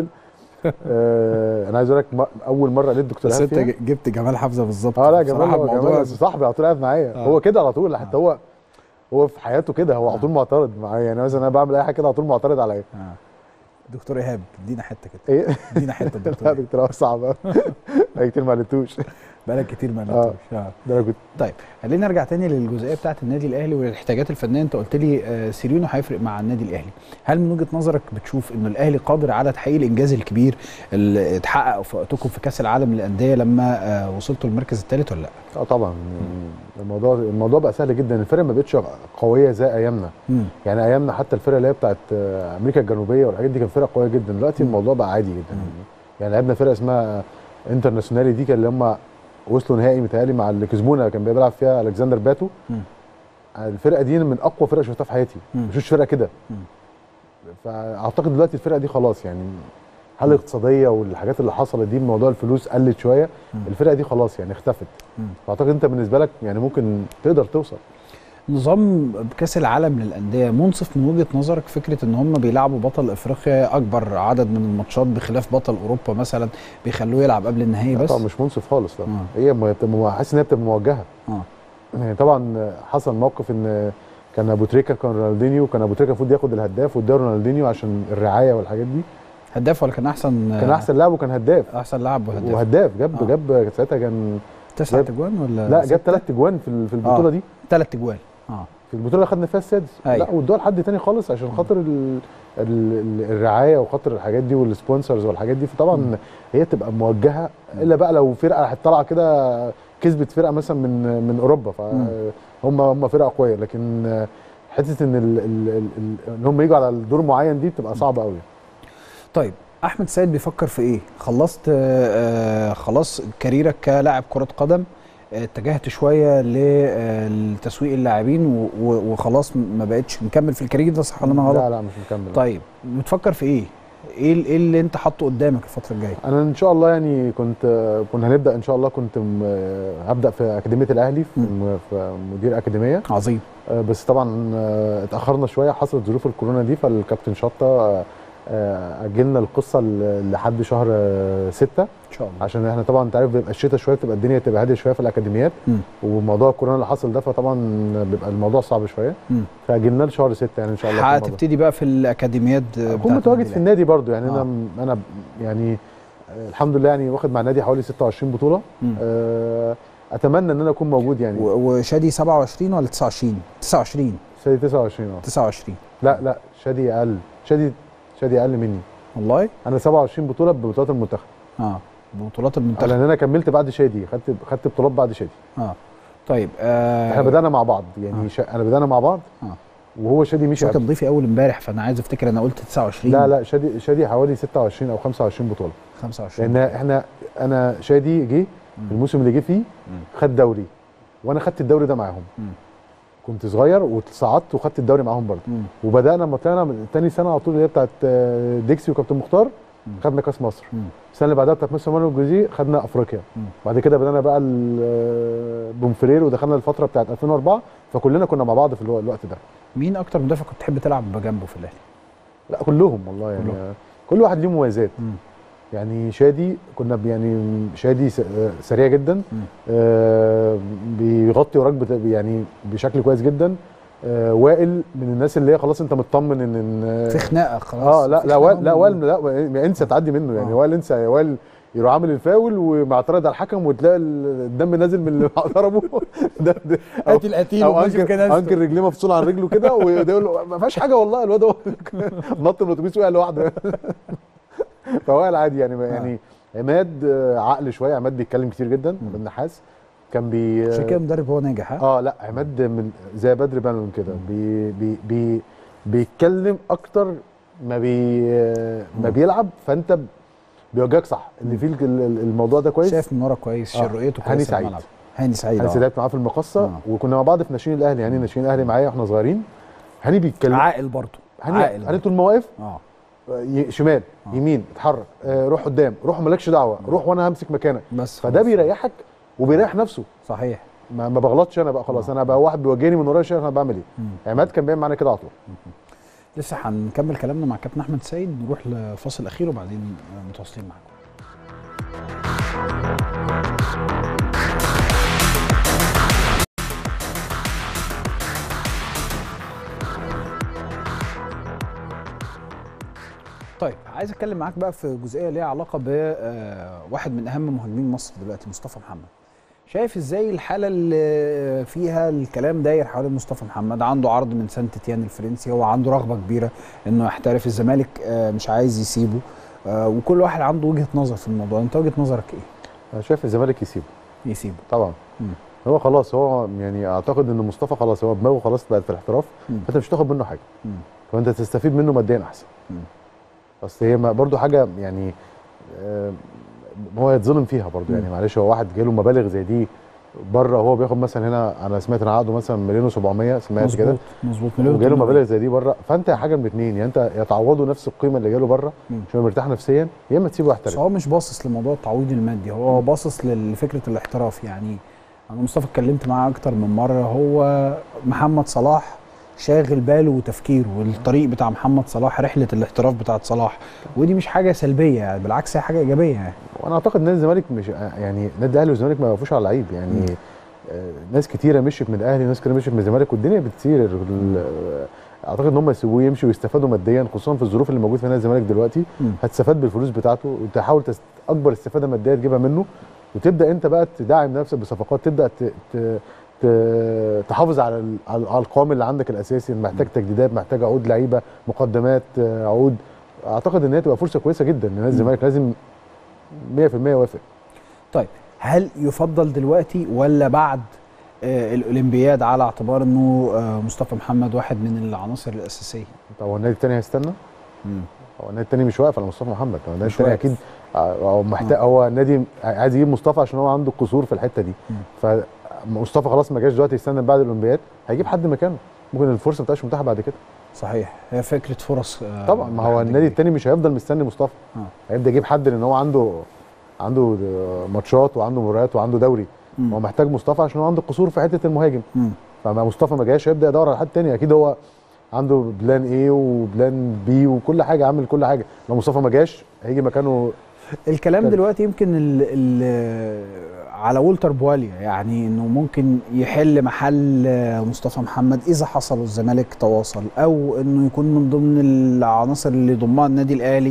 B: آه انا عايز اقول لك م- اول مره قلت دكتور
A: بس
B: ايهاب
A: انت
B: فيها
A: ج- جبت جمال حمزه بالظبط
B: اه لا جمال
A: بصراحة
B: هو
A: الموضوع
B: جمال صاحبي على طول قاعد معايا
A: آه.
B: هو كده على طول حتى
A: آه.
B: هو هو في حياته كده هو على طول معترض معايا يعني مثلا انا بعمل اي حاجه كده على طول معترض عليا
A: آه. دكتور ايهاب ادينا حته كده
B: ايه
A: ادينا حته
B: لا
A: دكتور
B: دكتور ايهاب صعب أوي. بقى كتير ما قلتوش
A: بقالك كتير ما
B: آه.
A: لعبتوش آه.
B: ده انا كنت
A: طيب خلينا نرجع تاني للجزئيه بتاعه النادي الاهلي والاحتياجات الفنيه انت قلت لي آه، سيرينو هيفرق مع النادي الاهلي هل من وجهه نظرك بتشوف انه الاهلي قادر على تحقيق الانجاز الكبير اللي اتحقق في وقتكم في كاس العالم للانديه لما آه، وصلتوا المركز الثالث ولا لا
B: اه طبعا الموضوع الموضوع بقى سهل جدا الفرق ما بقتش قويه زي ايامنا
A: مم.
B: يعني ايامنا حتى الفرق اللي هي بتاعت آه، امريكا الجنوبيه والحاجات دي كان فرق قويه جدا دلوقتي
A: مم.
B: الموضوع بقى عادي جدا
A: مم.
B: يعني لعبنا فرقه اسمها انترناسيونالي دي كان اللي هم وصلوا نهائي متهيألي مع اللي كسبونا كان بيلعب فيها الكسندر باتو
A: مم.
B: الفرقه دي من اقوى فرق شفتها في حياتي
A: مم.
B: ما شفتش فرقه كده
A: مم.
B: فاعتقد دلوقتي الفرقه دي خلاص يعني هل الاقتصاديه والحاجات اللي حصلت دي موضوع الفلوس قلت شويه
A: مم.
B: الفرقه دي خلاص يعني اختفت
A: مم.
B: فاعتقد انت بالنسبه لك يعني ممكن تقدر توصل
A: نظام كاس العالم للانديه منصف من وجهه نظرك فكره ان هم بيلعبوا بطل افريقيا اكبر عدد من الماتشات بخلاف بطل اوروبا مثلا بيخلوه يلعب قبل النهائي بس
B: طبعا مش منصف خالص لا
A: آه.
B: هي م- بتبقى حاسس ان هي بتبقى موجهه
A: اه
B: يعني طبعا حصل موقف ان كان ابو تريكه كان رونالدينيو كان ابو تريكه المفروض ياخد الهداف واداه رونالدينيو عشان الرعايه والحاجات دي
A: هداف ولا كان احسن
B: كان احسن لاعب وكان هداف
A: احسن لاعب وهداف
B: وهداف جاب
A: آه.
B: جاب ساعتها كان
A: تسعة
B: جاب-
A: اجوان ولا
B: لا جاب ثلاث اجوان في ال- في البطوله دي
A: ثلاث اجوان اه
B: في البطوله اللي خدنا فيها السادس
A: أيوة.
B: لا وادوها لحد تاني خالص عشان خاطر ال ال ال الرعايه وخاطر الحاجات دي والسبونسرز والحاجات دي
A: مم.
B: فطبعا هي تبقى موجهه الا بقى لو فرقه راحت طالعه كده كسبت فرقه مثلا من من اوروبا فهم هم فرقه قويه لكن حته ان ال ال ال ال ان هم يجوا على الدور معين دي بتبقى صعبه قوي
A: طيب احمد سيد بيفكر في ايه خلصت آه خلاص كاريرك كلاعب كره قدم آه، اتجهت شويه لتسويق اللاعبين و- و- وخلاص ما بقتش مكمل في الكارير ده صح ولا انا غلط
B: لا لا مش مكمل
A: طيب بتفكر في ايه ايه ال- ايه اللي انت حاطه قدامك الفتره الجايه
B: انا ان شاء الله يعني كنت كنا هنبدا ان شاء الله كنت م- هبدا في اكاديميه الاهلي في,
A: مم.
B: في مدير اكاديميه
A: عظيم
B: آه، بس طبعا آه، اتاخرنا شويه حصلت ظروف الكورونا دي فالكابتن شطه آه، آه، اجلنا القصه ل- لحد شهر آه، ستة
A: ان شاء الله
B: عشان احنا طبعا انت عارف بيبقى الشتاء شويه بتبقى الدنيا تبقى هاديه شويه في الاكاديميات
A: مم.
B: وموضوع الكورونا اللي حصل ده فطبعا بيبقى الموضوع صعب شويه
A: مم.
B: فاجلناه لشهر ستة يعني ان شاء الله في الموضوع.
A: هتبتدي بقى في الاكاديميات
B: اكون
A: بتاعت
B: متواجد
A: النادي
B: في النادي برضو يعني
A: آه.
B: انا انا يعني آه، الحمد لله يعني واخد مع النادي حوالي 26 بطوله
A: مم.
B: آه، اتمنى ان انا اكون موجود يعني
A: و- وشادي 27 ولا 29 29
B: شادي 29 اه
A: 29
B: لا لا شادي اقل شادي شادي اقل مني
A: والله
B: انا 27 بطوله ببطولات المنتخب
A: اه بطولات المنتخب
B: لان انا كملت بعد شادي خدت خدت بطولات بعد شادي
A: اه طيب آه
B: احنا بدانا مع بعض يعني
A: آه.
B: شا... انا بدانا مع بعض
A: آه.
B: وهو شادي
A: بس
B: مشي
A: هو
B: قبل.
A: كان ضيفي اول امبارح فانا عايز افتكر انا قلت 29
B: لا لا شادي شادي حوالي 26 او 25 بطوله
A: 25
B: لان احنا انا شادي جه الموسم اللي جه فيه خد دوري وانا خدت الدوري ده معاهم
A: مم.
B: كنت صغير وصعدت وخدت الدوري معاهم برضه
A: مم.
B: وبدانا لما طلعنا من تاني سنه على طول اللي هي بتاعت آه، ديكسي وكابتن مختار
A: مم.
B: خدنا كاس مصر
A: مم.
B: السنه اللي بعدها بتاعت مستر مانويل الجوزي خدنا افريقيا
A: مم.
B: بعد كده بدانا بقى ال- آه، بومفرير ودخلنا الفتره بتاعت 2004 فكلنا كنا مع بعض في الو- الوقت ده
A: مين اكتر مدافع كنت تحب تلعب جنبه في الاهلي؟
B: لا كلهم والله يعني
A: كلهم.
B: كلهم. كل واحد ليه مميزات
A: مم.
B: يعني شادي كنا ب- يعني شادي س- آه، سريع جدا
A: مم.
B: آه بيغطي وراك بت- يعني بشكل كويس جدا آه وائل من الناس اللي هي خلاص انت مطمن ان ان
A: في خناقه خلاص
B: اه لا
A: في
B: لا
A: خناقة
B: وائل لا
A: من-
B: وائل لا انسى تعدي منه يعني
A: آه.
B: وائل انسى يا وائل يروح عامل الفاول ومعترض على الحكم وتلاقي الدم نازل من اللي ضربه ده ده أو-
A: قاتل قتيل
B: او
A: وماشي في
B: انكر
A: جنازته.
B: انكر رجليه مفصول عن رجله كده وده يقول له ما فيهاش حاجه والله الواد هو نط من الاتوبيس وقع لوحده فوائل عادي يعني يعني عماد آه، عقل شويه عماد بيتكلم كتير جدا
A: مم.
B: النحاس كان بي
A: عشان كده مدرب هو ناجح ها؟
B: اه لا عماد من زي بدر بنون كده بي بي بي بيتكلم اكتر ما بي ما بيلعب فانت ب- بيوجهك صح اللي فيه ال- ال- الموضوع ده كويس
A: شايف من ورا كويس
B: آه.
A: رؤيته
B: هاني
A: كويسه في
B: سعيد.
A: الملعب. هاني سعيد
B: هاني
A: آه.
B: لعبت معاه في المقصه
A: آه.
B: وكنا مع بعض في ناشئين الاهلي يعني ناشئين الاهلي معايا واحنا صغيرين هاني بيتكلم
A: عاقل برضه
B: هاني
A: عاقل
B: هاني طول ما واقف
A: اه
B: ي- شمال
A: آه.
B: يمين اتحرك آه روح قدام روح مالكش دعوه روح وانا همسك مكانك
A: بس
B: فده
A: خلاص.
B: بيريحك وبيريح نفسه
A: صحيح
B: ما, ما بغلطش انا بقى خلاص
A: آه.
B: انا بقى واحد بيوجهني من ورايا شايف انا بعمل ايه
A: مم.
B: عماد كان بيعمل معانا كده على طول
A: لسه هنكمل كلامنا مع كابتن احمد سيد نروح لفاصل اخير وبعدين آه، متواصلين معاكم طيب عايز اتكلم معاك بقى في جزئيه ليها علاقه بواحد من اهم مهاجمين مصر دلوقتي مصطفى محمد شايف ازاي الحاله اللي فيها الكلام داير حوالين مصطفى محمد عنده عرض من سانت تيان الفرنسي هو عنده رغبه كبيره انه يحترف الزمالك آه، مش عايز يسيبه آه، وكل واحد عنده وجهه نظر في الموضوع انت وجهه نظرك ايه
B: انا شايف الزمالك يسيبه
A: يسيبه
B: طبعا
A: مم.
B: هو خلاص هو يعني اعتقد ان مصطفى خلاص هو دماغه خلاص بقت في الاحتراف
A: مم.
B: فانت مش هتاخد منه حاجه
A: مم.
B: فانت تستفيد منه ماديا احسن
A: مم.
B: اصل هي ما- برضو حاجه يعني آه، هو يتظلم فيها برضو يعني
A: مم.
B: معلش هو واحد جاله مبالغ زي دي بره هو بياخد مثلا هنا انا سمعت ان عقده مثلا مليون و700 سمعت كده
A: مظبوط مظبوط مليون
B: وجاله
A: وتمانية.
B: مبالغ زي دي بره فانت حاجه من الاثنين يا انت يا تعوضه نفس القيمه اللي جاله بره
A: مم.
B: عشان يبقى مرتاح نفسيا يا اما تسيبه
A: بس
B: يحترف
A: هو مش باصص لموضوع التعويض المادي هو باصص لفكره الاحتراف يعني انا مصطفى اتكلمت معاه اكتر من مره هو محمد صلاح شاغل باله وتفكيره والطريق بتاع محمد صلاح رحله الاحتراف بتاعت صلاح ودي مش حاجه سلبيه يعني بالعكس هي حاجه ايجابيه يعني
B: وانا اعتقد نادي الزمالك مش يعني نادي الاهلي والزمالك ما وقفوش على لعيب يعني
A: مم.
B: آه، ناس كتيره مشيت من الاهلي وناس كتيره مشيت من الزمالك والدنيا بتسير ال- اعتقد ان هم يسيبوه يمشي ويستفادوا ماديا خصوصا في الظروف اللي موجود في نادي الزمالك دلوقتي
A: مم.
B: هتستفاد بالفلوس بتاعته وتحاول تست... اكبر استفاده ماديه تجيبها منه وتبدا انت بقى تدعم نفسك بصفقات تبدا ت... ت... ت... تحافظ على ال... على على القوام اللي عندك الاساسي محتاج تجديدات محتاج عقود لعيبه مقدمات آه، عقود اعتقد ان هي تبقى فرصه كويسه جدا لنادي الزمالك لازم 100% يوافق
A: طيب هل يفضل دلوقتي ولا بعد آه الاولمبياد على اعتبار انه آه مصطفى محمد واحد من العناصر الاساسيه
B: طب هو النادي الثاني هيستنى
A: مم.
B: هو النادي الثاني مش واقف على مصطفى محمد هو النادي
A: مش
B: الثاني
A: واقف.
B: اكيد آه، هو محتاج هو النادي عايز يجيب مصطفى عشان هو عنده قصور في الحته دي
A: مم.
B: فمصطفى خلاص ما جاش دلوقتي يستنى بعد الاولمبياد هيجيب حد مكانه ممكن الفرصه ما تبقاش متاحه بعد كده
A: صحيح هي فكره فرص آه
B: طبعا ما هو
A: لحد
B: النادي
A: كبير.
B: الثاني مش هيفضل مستني مصطفى
A: آه.
B: هيبدا يجيب حد لان هو عنده عنده ماتشات وعنده مباريات وعنده دوري
A: مم.
B: هو محتاج مصطفى عشان هو عنده قصور في حته المهاجم
A: مم.
B: فما مصطفى ما جاش هيبدا يدور على حد تاني اكيد هو عنده بلان ايه وبلان بي وكل حاجه عامل كل حاجه لو مصطفى ما جاش هيجي مكانه
A: الكلام
B: كده.
A: دلوقتي يمكن ال ال على وولتر بواليا يعني انه ممكن يحل محل آه، مصطفى محمد اذا حصل والزمالك تواصل او انه يكون من ضمن العناصر اللي ضمها النادي الاهلي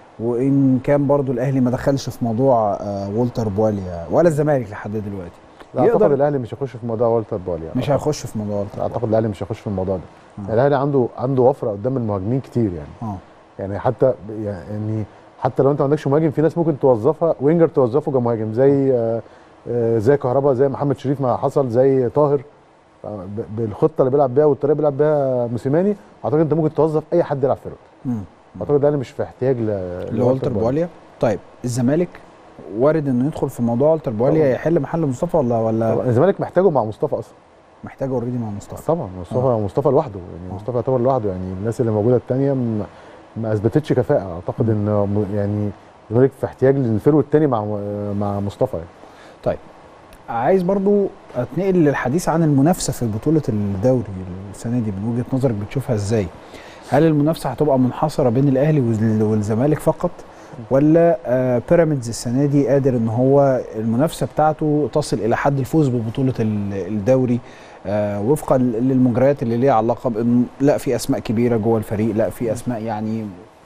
A: وان كان برضو الاهلي ما دخلش في موضوع آه، وولتر بواليا ولا الزمالك لحد دلوقتي
B: لا اعتقد
A: يقدر-
B: الاهلي مش هيخش في موضوع والتر بولي يعني
A: مش هيخش في موضوع وولتر
B: اعتقد الاهلي مش هيخش في الموضوع ده
A: آه.
B: الاهلي عنده عنده وفره قدام المهاجمين كتير يعني
A: اه
B: يعني حتى يعني حتى لو انت ما عندكش مهاجم في ناس ممكن توظفها وينجر توظفه كمهاجم زي آه، آه، زي كهربا زي محمد شريف ما حصل زي طاهر آه، ب- بالخطه اللي بيلعب بيها والطريقه اللي بيلعب بيها موسيماني اعتقد انت ممكن توظف اي حد يلعب فيرود
A: مم.
B: اعتقد الاهلي مش في احتياج ل
A: لوالتر بواليا طيب الزمالك وارد انه يدخل في موضوع والتر بواليا
B: طبعاً.
A: يحل محل مصطفى ولا ولا
B: طبعاً الزمالك محتاجه مع مصطفى اصلا
A: محتاج اوريدي مع مصطفى
B: طبعا مصطفى آه. مصطفى لوحده يعني
A: آه.
B: مصطفى يعتبر لوحده يعني الناس اللي موجوده الثانيه ما, ما اثبتتش كفاءه اعتقد ان م- يعني الزمالك في احتياج للفرو الثاني مع مع مصطفى يعني.
A: عايز برضو اتنقل للحديث عن المنافسه في بطوله الدوري السنه دي من وجهه نظرك بتشوفها ازاي هل المنافسه هتبقى منحصره بين الاهلي والز- والزمالك فقط ولا آه بيراميدز السنه دي قادر ان هو المنافسه بتاعته تصل الى حد الفوز ببطوله ال- الدوري آه وفقا للمجريات اللي ليها علاقه بان لا في اسماء كبيره جوه الفريق لا في اسماء يعني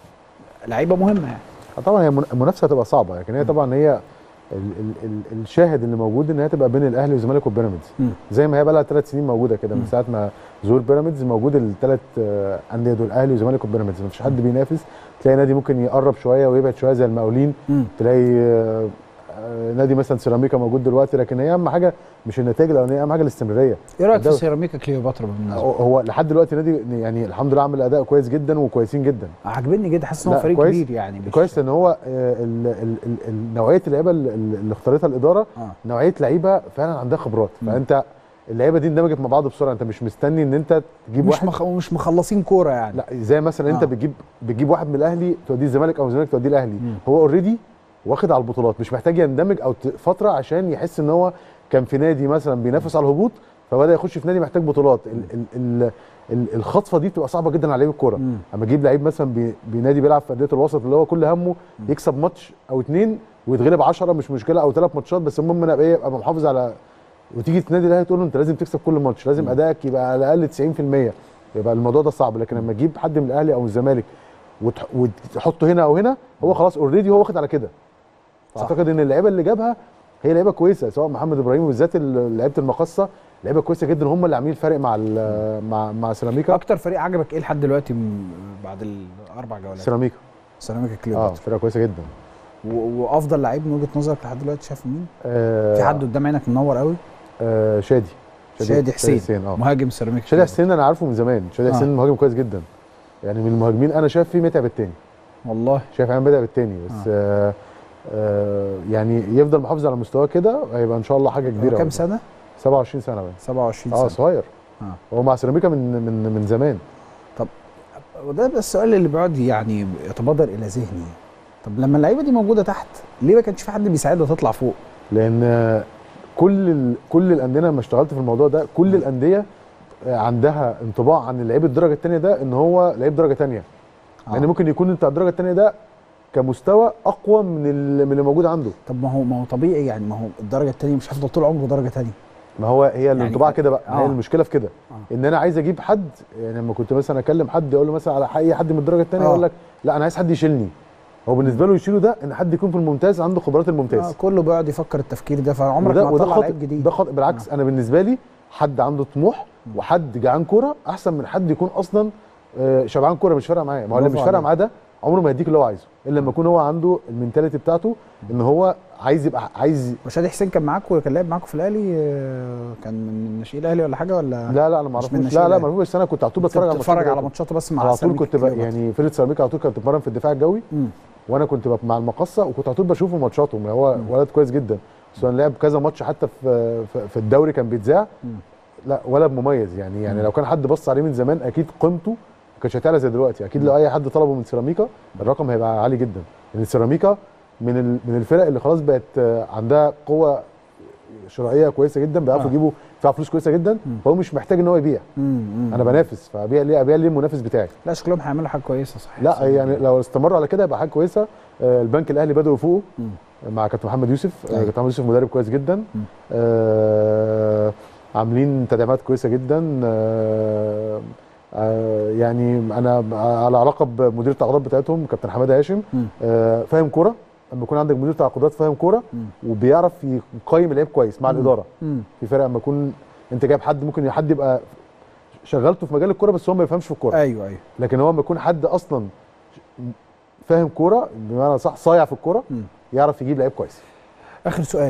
A: لعيبه مهمه يعني
B: آه طبعا هي من- المنافسه هتبقى صعبه لكن هي طبعا هي ال ال ال الشاهد اللي موجود ان هي تبقى بين الاهلي والزمالك وبيراميدز
A: مم.
B: زي ما هي بقى لها ثلاث سنين موجوده كده
A: مم.
B: من ساعه ما ظهور بيراميدز موجود الثلاث انديه دول الاهلي والزمالك وبيراميدز مفيش حد بينافس تلاقي نادي ممكن يقرب شويه ويبعد شويه زي المقاولين
A: مم.
B: تلاقي آه، آه، نادي مثلا سيراميكا موجود دلوقتي لكن هي اهم حاجه مش النتائج الاولانيه اهم حاجه الاستمراريه
A: ايه رايك في
B: الدوري.
A: سيراميكا كليوباترا بالمناسبه
B: هو هو لحد دلوقتي نادي يعني الحمد لله عامل اداء كويس جدا وكويسين جدا
A: عاجبني جدا حاسس ان هو
B: لا،
A: فريق
B: كويس.
A: كبير يعني مش-
B: كويس ان هو آه، ال- ال- ال- ال- نوعيه اللعيبه اللي اللي اختارتها الاداره
A: اه
B: نوعيه لعيبه فعلا عندها خبرات
A: مم.
B: فانت اللعيبه دي اندمجت مع بعض بسرعه انت مش مستني ان انت تجيب
A: مش
B: واحد
A: مخ... مش مخلصين كوره يعني
B: لا زي مثلا انت
A: آه.
B: بتجيب بتجيب واحد من الاهلي توديه الزمالك او الزمالك توديه الاهلي
A: مم.
B: هو اوريدي واخد على البطولات مش محتاج يندمج او ت- فتره عشان يحس ان هو كان في نادي مثلا بينافس على الهبوط فبدا يخش في نادي محتاج بطولات ال ال ال ال الخطفه دي بتبقى صعبه جدا على لعيب الكوره
A: مم.
B: اما اجيب لعيب مثلا بي- بينادي بيلعب في انديه الوسط اللي هو كل همه يكسب ماتش او اتنين ويتغلب 10 مش مشكله او ثلاث ماتشات بس المهم انا ابقى ايه ابقى محافظ على وتيجي تنادي الاهلي تقول له انت لازم تكسب كل ماتش لازم ادائك يبقى على الاقل 90% يبقى الموضوع ده صعب لكن لما تجيب حد من الاهلي او الزمالك وتح- وتحطه هنا او هنا هو خلاص اوريدي هو واخد على كده
A: صح.
B: اعتقد ان اللعيبه اللي جابها هي لعيبه كويسه سواء محمد ابراهيم وبالذات ال- لعيبه المقصه لعيبه كويسه جدا هم اللي عاملين الفرق مع ال- مع مع سيراميكا
A: اكتر فريق عجبك ايه لحد دلوقتي م- بعد الاربع جولات
B: سيراميكا
A: سيراميكا
B: اه
A: كليوباترا
B: فرقه كويسه جدا
A: و- وافضل لعيب من وجهه نظرك لحد دلوقتي شايف مين
B: آه
A: في حد قدام عينك منور قوي
B: آه شادي
A: شادي حسين
B: حسين اه
A: مهاجم سيراميكا
B: شادي حسين انا عارفه من زمان شادي
A: آه.
B: حسين مهاجم كويس جدا يعني من المهاجمين انا شايف فيه متعب التاني
A: والله
B: شايف عيان متعب التاني بس آه. آه يعني يفضل محافظ على مستواه كده هيبقى ان شاء الله حاجه
A: هو
B: كبيره
A: كام
B: برضه.
A: سنه
B: 27 سنه باين
A: 27
B: اه
A: سنه
B: صغير
A: آه.
B: هو مع سيراميكا من من من زمان
A: وده بس السؤال اللي بيقعد يعني يتبادر الى ذهني طب لما اللعيبه دي موجوده تحت ليه ما كانش في حد بيساعدها تطلع فوق
B: لان آه، كل ال... كل الانديه لما اشتغلت في الموضوع ده كل الانديه آه، عندها انطباع عن لعيب الدرجه الثانيه ده ان هو لعيب درجه ثانيه
A: آه.
B: لان ممكن يكون انت على الدرجه الثانيه ده كمستوى اقوى من ال- من اللي موجود عنده
A: طب ما هو ما هو طبيعي يعني ما هو الدرجه الثانيه مش هيفضل طول عمره درجه ثانيه
B: ما هو هي الانطباع كده بقى
A: آه.
B: هي المشكله في كده
A: آه.
B: ان انا عايز اجيب حد يعني لما كنت مثلا اكلم حد اقول له مثلا على اي حد من الدرجه الثانيه
A: آه.
B: يقول لك لا انا عايز حد يشيلني هو بالنسبه له يشيله ده ان حد يكون في الممتاز عنده خبرات الممتاز
A: آه كله بيقعد يفكر التفكير ده فعمرك
B: وده
A: ما
B: وده
A: هتطلع
B: خاطئ
A: لعيب جديد
B: ده خاطئ بالعكس انا بالنسبه لي حد عنده طموح وحد جعان كوره احسن من حد يكون اصلا آه، شبعان كوره مش فارقه معاه ما هو اللي
A: برافو
B: مش فارقه
A: عليك.
B: معاه ده عمره ما هيديك اللي هو عايزه الا لما يكون هو عنده المينتاليتي بتاعته ان هو عايز يبقى عايز
A: وشادي حسين كان معاك كان لعب معاكم في الاهلي آه، كان من ناشئين الاهلي ولا حاجه ولا
B: لا لا انا ما
A: مش
B: اعرفوش
A: من
B: لا
A: ناشئين
B: لا ما
A: الأهلي.
B: اعرفوش بس انا كنت على طول
A: كنت
B: بتفرج على
A: بتتفرج
B: ماتشات
A: على
B: بتاعته.
A: ماتشاته بس مع
B: على طول
A: سيراميكا
B: كنت بقى
A: كليوباترا.
B: يعني فرقه سيراميكا على طول كانت بتتمرن في الدفاع الجوي
A: مم.
B: وانا كنت ببقى مع المقصه وكنت على طول بشوفه ماتشاتهم هو ولد كويس جدا سواء لعب كذا ماتش حتى في في- في الدوري كان بيتذاع
A: مم.
B: لا ولد مميز يعني يعني
A: مم.
B: لو كان حد بص عليه من زمان اكيد قيمته ما كانتش هتعلى زي دلوقتي اكيد لو اي حد طلبه من سيراميكا الرقم هيبقى عالي جدا لان سيراميكا من ال- من الفرق اللي خلاص بقت آه، عندها قوه شرائيه كويسه جدا بيعرفوا
A: آه.
B: يجيبوا يدفعوا فلوس كويسه جدا
A: مم.
B: فهو مش محتاج ان هو يبيع
A: مم. مم.
B: انا بنافس فابيع ليه ابيع ليه المنافس بتاعي
A: لا شكلهم هيعملوا حاجه كويسه صح
B: لا يعني لو استمروا على كده يبقى حاجه كويسه آه، البنك الاهلي بداوا يفوقوا
A: مم.
B: مع كابتن محمد يوسف آه،
A: أيوة.
B: كابتن محمد يوسف مدرب كويس جدا
A: مم.
B: آه، عاملين تدعيمات كويسه جدا آه، آه، يعني انا على علاقه بمدير التعاقدات بتاعتهم كابتن حماده هاشم
A: مم.
B: آه، فاهم كوره لما يكون عندك مدير تعاقدات فاهم كوره
A: مم.
B: وبيعرف يقيم اللعيب كويس مع
A: مم.
B: الاداره
A: مم.
B: في فرق لما يكون انت جايب حد ممكن حد يبقى شغلته في مجال الكوره بس هو ما يفهمش في الكوره
A: ايوه ايوه
B: لكن هو لما يكون حد اصلا فاهم كوره بمعنى صح صايع في الكوره
A: مم.
B: يعرف يجيب لعيب كويس
A: اخر سؤال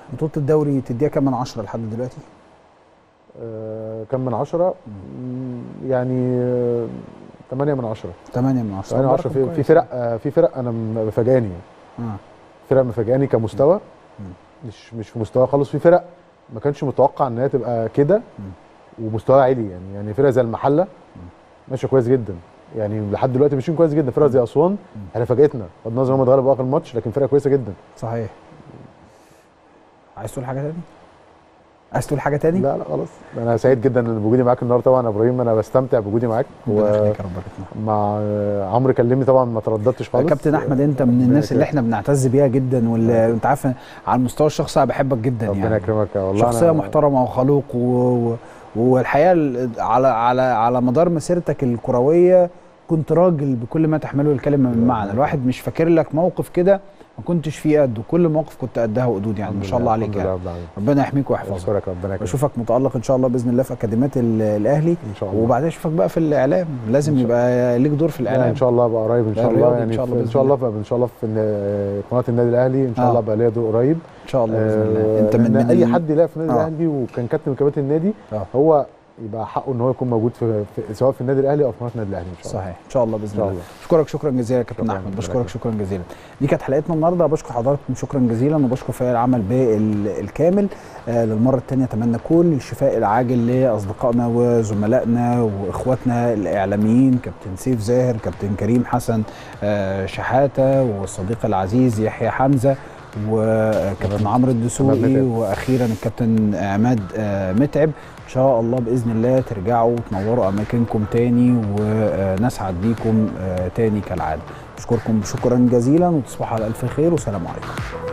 A: بطوله الدوري تديها كام من عشرة لحد دلوقتي
B: آه، كم من عشرة مم، يعني آه، 8 من عشرة
A: 8 من 10
B: 8 من عشرة في, في فرق آه، في فرق انا م- مفاجئاني
A: آه.
B: فرق مفاجئاني كمستوى مش مش في مستوى خالص في فرق ما كانش متوقع ان هي تبقى كده ومستوى عالي يعني يعني فرقه زي المحله ماشيه كويس جدا يعني لحد دلوقتي ماشيين كويس جدا فرقه زي اسوان احنا فاجئتنا بغض النظر هم اتغلبوا اخر الماتش لكن فرقه كويسه جدا
A: صحيح عايز تقول حاجه تاني عايز تقول حاجه تاني
B: لا لا خلاص انا سعيد جدا ان بوجودي معاك النهارده طبعا يا ابراهيم انا بستمتع بوجودي معاك
A: ربنا يخليك يا رب يخليك.
B: ومع عمرو كلمني طبعا ما ترددتش خالص
A: كابتن احمد انت من الناس اللي احنا بنعتز بيها جدا واللي انت عارف على المستوى الشخصي انا بحبك جدا
B: ربنا
A: يعني
B: يكرمك يا والله
A: شخصيه
B: أنا-
A: محترمه وخلوق و... و... والحقيقه ال- على على على مدار مسيرتك الكرويه كنت راجل بكل ما تحمله الكلمه من معنى الواحد مش فاكر لك موقف كده ما كنتش فيه قد وكل موقف كنت قدها وقدود يعني ما
B: الحمد
A: شاء الله
B: لله،
A: عليك
B: الحمد لله
A: يعني
B: رب العالمين.
A: ربنا يحميك ويحفظك
B: اشكرك ربنا يكرمك
A: واشوفك متالق ان شاء الله باذن الله في اكاديميات ال- الاهلي
B: ان شاء الله
A: وبعدين اشوفك بقى في الاعلام لازم
B: إن شاء
A: يبقى ليك دور في
B: لا،
A: الاعلام
B: ان شاء الله ابقى قريب ان
A: لا،
B: شاء الله
A: الرياضي إن
B: يعني
A: شاء الله
B: في- ان
A: بإذن
B: شاء الله في- ان شاء الله في إن- قناه النادي الاهلي ان شاء
A: آه.
B: الله ابقى ليا دور قريب
A: ان شاء الله باذن الله
B: آه،
A: انت من,
B: إن
A: من
B: اي
A: ال-
B: حد يلاقي في النادي
A: آه.
B: الاهلي وكان كابتن من كباتن النادي
A: آه.
B: هو يبقى حقه ان هو يكون موجود في, في سواء في النادي الاهلي او في قناه النادي الاهلي ان شاء الله
A: صحيح ان شاء الله باذن
B: ان شاء
A: الله
B: الله
A: بشكرك شكرا جزيلا يا كابتن
B: شكراً،
A: احمد
B: ربنا
A: بشكرك
B: يكرمك.
A: شكرا جزيلا دي كانت حلقتنا النهارده بشكر حضراتكم شكرا جزيلا وبشكر فريق العمل بالكامل آه للمره الثانيه اتمنى كل الشفاء العاجل لاصدقائنا وزملائنا واخواتنا الاعلاميين كابتن سيف زاهر كابتن كريم حسن آه شحاته والصديق العزيز يحيى حمزه وكابتن عمرو الدسوقي
B: متعب.
A: واخيرا الكابتن عماد آه، متعب ان شاء الله باذن الله ترجعوا وتنوروا اماكنكم تاني ونسعد بيكم آه، تاني كالعاده بشكركم شكرا جزيلا وتصبحوا على الف خير والسلام عليكم